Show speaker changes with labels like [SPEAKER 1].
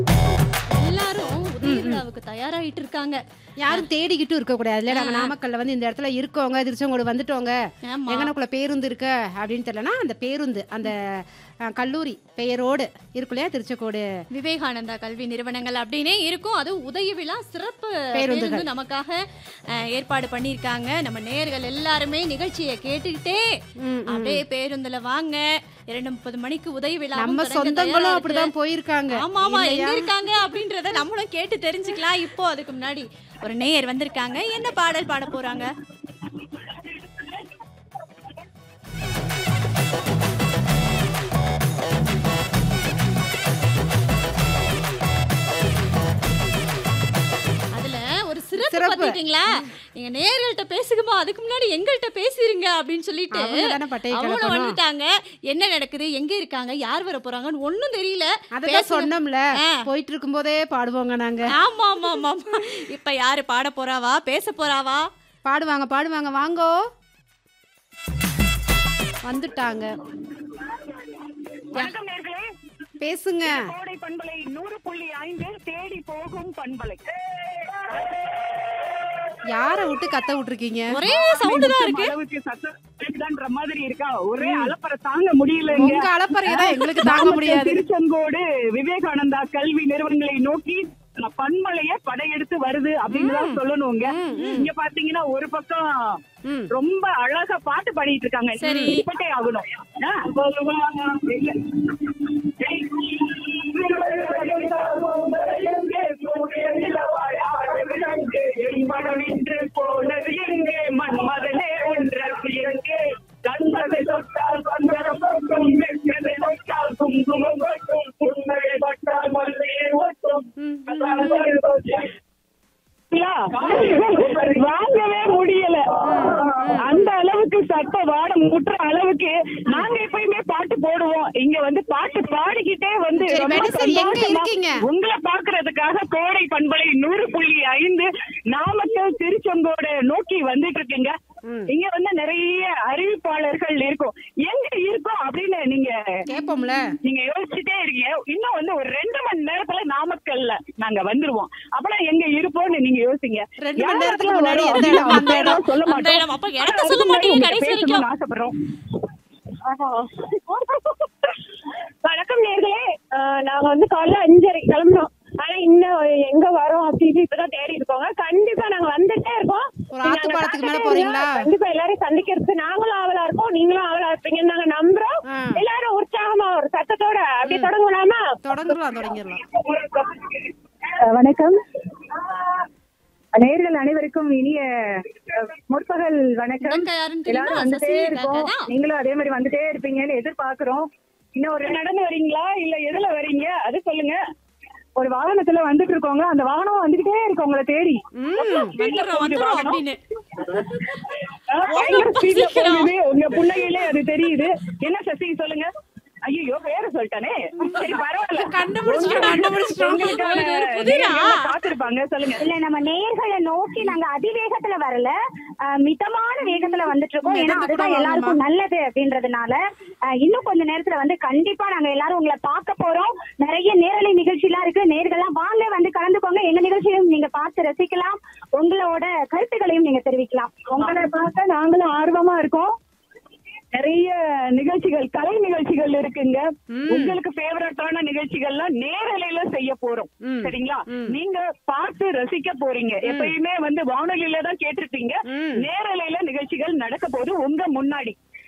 [SPEAKER 1] எல்லாரும் உதய விழாவுக்கு தயாராயிட்டு இருக்காங்க
[SPEAKER 2] யாரும் தேடிக்கிட்டும் இருக்க கூடாதுல நாங்க நாமக்கல்ல வந்து இந்த இடத்துல இருக்கோங்க திருச்செங்கோடு வந்துட்டோங்க
[SPEAKER 1] ஆமா
[SPEAKER 2] எங்கனக்குள்ள பேருந்து இருக்கு அப்படின்னு தெரியலனா அந்த பேருந்து அந்த அஹ், கல்லூரி பெயரோடு இருக்கு இல்லையா திருச்செங்கோடு
[SPEAKER 1] விவேகானந்தா கல்வி நிறுவனங்கள் அப்படின்னே இருக்கும் அது உதய விழா சிறப்பு
[SPEAKER 2] பேருந்துகள்.
[SPEAKER 1] பேருந்து நமக்காக அஹ், ஏற்பாடு பண்ணியிருக்காங்க நம்ம நேயர்கள் எல்லாருமே நிகழ்ச்சியை கேட்டுக்கிட்டே
[SPEAKER 2] ம், ம்.
[SPEAKER 1] அப்படியே பேருந்துல வாங்க இரண்டு முப்பது மணிக்கு உதய விழா
[SPEAKER 2] நம்ம சொந்தங்களும் அப்படிதான் போயிருக்காங்க
[SPEAKER 1] ஆமா ஆமா எங்க
[SPEAKER 2] இல்லையா?
[SPEAKER 1] இருக்காங்க அப்படின்றத நம்மளும் கேட்டு தெரிஞ்சுக்கலாம் இப்போ அதுக்கு முன்னாடி ஒரு நேயர் வந்திருக்காங்க என்ன பாடல் பாட போறாங்க அதுல ஒரு சிறப்பு
[SPEAKER 2] சிறப்பு.
[SPEAKER 1] பாத்தீங்களா நீங்க நேயர்கள்ட்ட பேசுங்கம்மா அதுக்கு முன்னாடி எங்கள்கிட்ட பேசிருங்க அப்படின்னு சொல்லிட்டு
[SPEAKER 2] அவங்க தானே பட்டையை
[SPEAKER 1] அவங்களும்
[SPEAKER 2] கிளப்பணும்
[SPEAKER 1] வந்துட்டாங்க என்ன நடக்குது எங்க இருக்காங்க யார் வர போறாங்கன்னு ஒண்ணும் தெரியல
[SPEAKER 2] அததான்
[SPEAKER 1] பேசுங்க.
[SPEAKER 2] சொன்னோம்ல
[SPEAKER 1] ஆ.
[SPEAKER 2] போயிட்டு இருக்கும் போதே பாடுவோங்க நாங்க
[SPEAKER 1] ஆமா ஆமா ஆமா ஆமா. இப்ப யாரு பாட போறாவா பேச போறாவா
[SPEAKER 2] பாடுவாங்க பாடுவாங்க வாங்கோ வந்துட்டாங்க
[SPEAKER 3] வணக்கம் நேர்களே
[SPEAKER 2] பேசுங்க
[SPEAKER 3] கோடை பண்பலை நூறு புள்ளி ஐந்து தேடி போகும் பண்பலை
[SPEAKER 2] யார விட்டு கத்த விட்டுருக்கீங்க
[SPEAKER 1] ஒரே சவுண்ட் தான் இருக்கு
[SPEAKER 3] அளவுக்கு சத்தம்ன்ற மாதிரி இருக்கா ஒரே அலப்பற தாங்க முடியலங்க
[SPEAKER 2] உங்க அலப்பறையதான் எங்களுக்கு தாங்க முடியாது
[SPEAKER 3] திருச்செங்கோடு விவேகானந்தா கல்வி நிறுவனங்களை நோக்கி பன்மலைய படையெடுத்து வருது அப்படின்னு தான் சொல்லணுங்க இங்க பாத்தீங்கன்னா ஒரு பக்கம்
[SPEAKER 2] ம்.
[SPEAKER 3] ரொம்ப அழகா பாட்டு பாடிட்டு இருக்காங்க
[SPEAKER 1] சரி.
[SPEAKER 3] இப்பட்டே ஆகணும் ஆ, சொல்லுவாங்க. இல்ல. போனது எங்கே மன்மதனே ஒன்றது எங்கே கண்டதை தொட்டால் பந்தரம் பக்கம் வெற்றதை தொட்டால் குங்குமம் பட்டும் புன்னகை பட்டால் மல்லிகை ஒட்டும் வாங்கவே முடியல அந்த அளவுக்கு சட்ட வாடம் முட்டுற அளவுக்கு நாங்க எப்பயுமே பாட்டு போடுவோம் இங்க வந்து பாட்டு பாடிக்கிட்டே வந்து
[SPEAKER 2] சரி,
[SPEAKER 3] ரொம்ப
[SPEAKER 2] மேடம், சரி, எங்க
[SPEAKER 3] சந்தோஷமா
[SPEAKER 2] இருக்கீங்க?
[SPEAKER 3] உங்களை பாக்குறதுக்காக கோடை பண்பலை நூறு புள்ளி ஐந்து நாமக்கல் திருச்செங்கோட நோக்கி வந்துட்டு இருக்குங்க
[SPEAKER 2] ம்.
[SPEAKER 3] இங்க வந்து நிறைய அறிவிப்பாளர்கள் இருக்கும் எங்க இருக்கோம் அப்படின்னு நீங்க
[SPEAKER 2] கேப்போம்ல
[SPEAKER 3] நீங்க யோசிச்சுட்டே இருக்கீங்க இன்னும் வந்து ஒரு ரெண்டு மணி நேரத்துல நாமக்கல்ல நாங்க வந்துருவோம் அப்பலாம் எங்க இருப்போம்னு நீங்க யோசிங்க
[SPEAKER 2] ரெண்டு மணி
[SPEAKER 3] யார்
[SPEAKER 2] நேரத்துக்கு
[SPEAKER 3] இடத்துல
[SPEAKER 2] முன்னாடி
[SPEAKER 3] வரோம்
[SPEAKER 2] எந்த இடம்,
[SPEAKER 3] அப்படின்னு
[SPEAKER 2] அந்த இடம்?
[SPEAKER 3] சொல்ல
[SPEAKER 1] அந்த
[SPEAKER 3] மாட்டோம்
[SPEAKER 1] இடம். அப்ப இடத்த
[SPEAKER 3] ஆனா
[SPEAKER 1] சொல்ல
[SPEAKER 3] அதுக்கு
[SPEAKER 1] மாட்டீங்க
[SPEAKER 3] முன்னாடி
[SPEAKER 1] கடைசி
[SPEAKER 3] உங்ககிட்ட
[SPEAKER 1] வரைக்கும்.
[SPEAKER 3] பேசணும்னு ஆசைப்படுறோம் வணக்கம் நேர்களே நாங்க வந்து காலைல அஞ்சரை கிளம்புறோம் ஆனா இன்னும் எங்க வரோம் அப்படின்னு இப்பதான் தேடி இருக்கோங்க கண்டிப்பா நாங்க வந்துட்டே இருக்கோம்
[SPEAKER 2] ஒரு
[SPEAKER 3] நீங்க
[SPEAKER 2] ஆத்து
[SPEAKER 3] அங்க
[SPEAKER 2] பாலத்துக்கு மேல
[SPEAKER 3] பார்த்துட்டே
[SPEAKER 2] போறீங்களா?
[SPEAKER 3] இருங்க. கண்டிப்பா எல்லாரையும் சந்திக்கிறதுக்கு நாங்களும் ஆவலா இருக்கோம் நீங்களும் ஆவலா இருப்பீங்கன்னு நாங்க நம்புறோம்
[SPEAKER 2] ஆ.
[SPEAKER 3] எல்லாரும் உற்சாகமா ஒரு சத்தத்தோட அப்படியே தொடங்கலாமா
[SPEAKER 2] தொடங்கலாம் தொடங்கிடலாம்
[SPEAKER 3] வணக்கம் நேர்கள் அனைவருக்கும் இனிய அஹ், முற்பகல் வணக்கம்
[SPEAKER 1] இங்க யாருன்னு தெரியுமா?
[SPEAKER 3] எல்லாரும் வந்துட்டே
[SPEAKER 1] சசிகலா
[SPEAKER 3] இருக்கோம்
[SPEAKER 1] அக்கா தான்.
[SPEAKER 3] நீங்களும் அதே மாதிரி வந்துட்டே இருப்பீங்கன்னு எதிர்பார்க்கிறோம் இன்னும் ஒரு நடந்து வரீங்களா இல்ல எதுல வரீங்க அது சொல்லுங்க ஒரு வாகனத்துல வந்துட்டு இருக்கோங்க அந்த வாகனம் வந்துகிட்டே இருக்கு உங்களை தேடி
[SPEAKER 2] ம்
[SPEAKER 1] வந்துடுறோம் வந்துடுறோம் அப்படின்னு
[SPEAKER 3] அஹ், பயங்கர speed ல போகுது. உங்க புன்னகையிலே அது தெரியுது என்ன சசி சொல்லுங்க ஐயோ வேற சொல்லிட்டானே சரி பரவாயில்ல
[SPEAKER 2] கண்டுபிடிச்சிட்டோம், கண்டுபிடிச்சிட்டோம்.
[SPEAKER 3] உங்களுக்கான
[SPEAKER 1] இது ஒரு புதிரா?
[SPEAKER 3] நேயர்கள் காத்திருப்பாங்க சொல்லுங்க
[SPEAKER 4] இல்ல நம்ம நேர்களை நோக்கி நாங்க அதிவேகத்துல வரல அஹ், மிதமான வேகத்துல வந்துட்டு இருக்கோம் ஏன்னா
[SPEAKER 2] மிதந்து கூட
[SPEAKER 4] அதுதான்
[SPEAKER 2] வரணுமா?
[SPEAKER 4] எல்லாருக்கும் நல்லது அப்படின்றதுனால அஹ், இன்னும் கொஞ்ச நேரத்துல வந்து கண்டிப்பா நாங்க எல்லாரும் உங்களை பார்க்க போறோம் நிறைய நேரலை நிகழ்ச்சி எல்லாம் இருக்கு நேர்கள்லாம் வாங்க வந்து கலந்துக்கோங்க எங்க நிகழ்ச்சியும் நீங்க பார்த்து ரசிக்கலாம் உங்களோட கருத்துக்களையும் நீங்க தெரிவிக்கலாம்
[SPEAKER 3] உங்களை பார்க்க நாங்களும் ஆர்வமா இருக்கோம் நிறைய நிகழ்ச்சிகள் கலை நிகழ்ச்சிகள் இருக்குங்க
[SPEAKER 2] ம்.
[SPEAKER 3] உங்களுக்கு ஃபேவரட்டான நிகழ்ச்சிகள்லாம் நேரலையில செய்ய போறோம்
[SPEAKER 2] ம்.
[SPEAKER 3] சரிங்களா
[SPEAKER 2] ம்.
[SPEAKER 3] நீங்க பார்த்து ரசிக்க போறீங்க எப்பயுமே வந்து வானொலியில தான் கேட்டிருப்பீங்க
[SPEAKER 2] ம்.
[SPEAKER 3] நேரலையில நிகழ்ச்சிகள் நடக்க போது உங்க முன்னாடி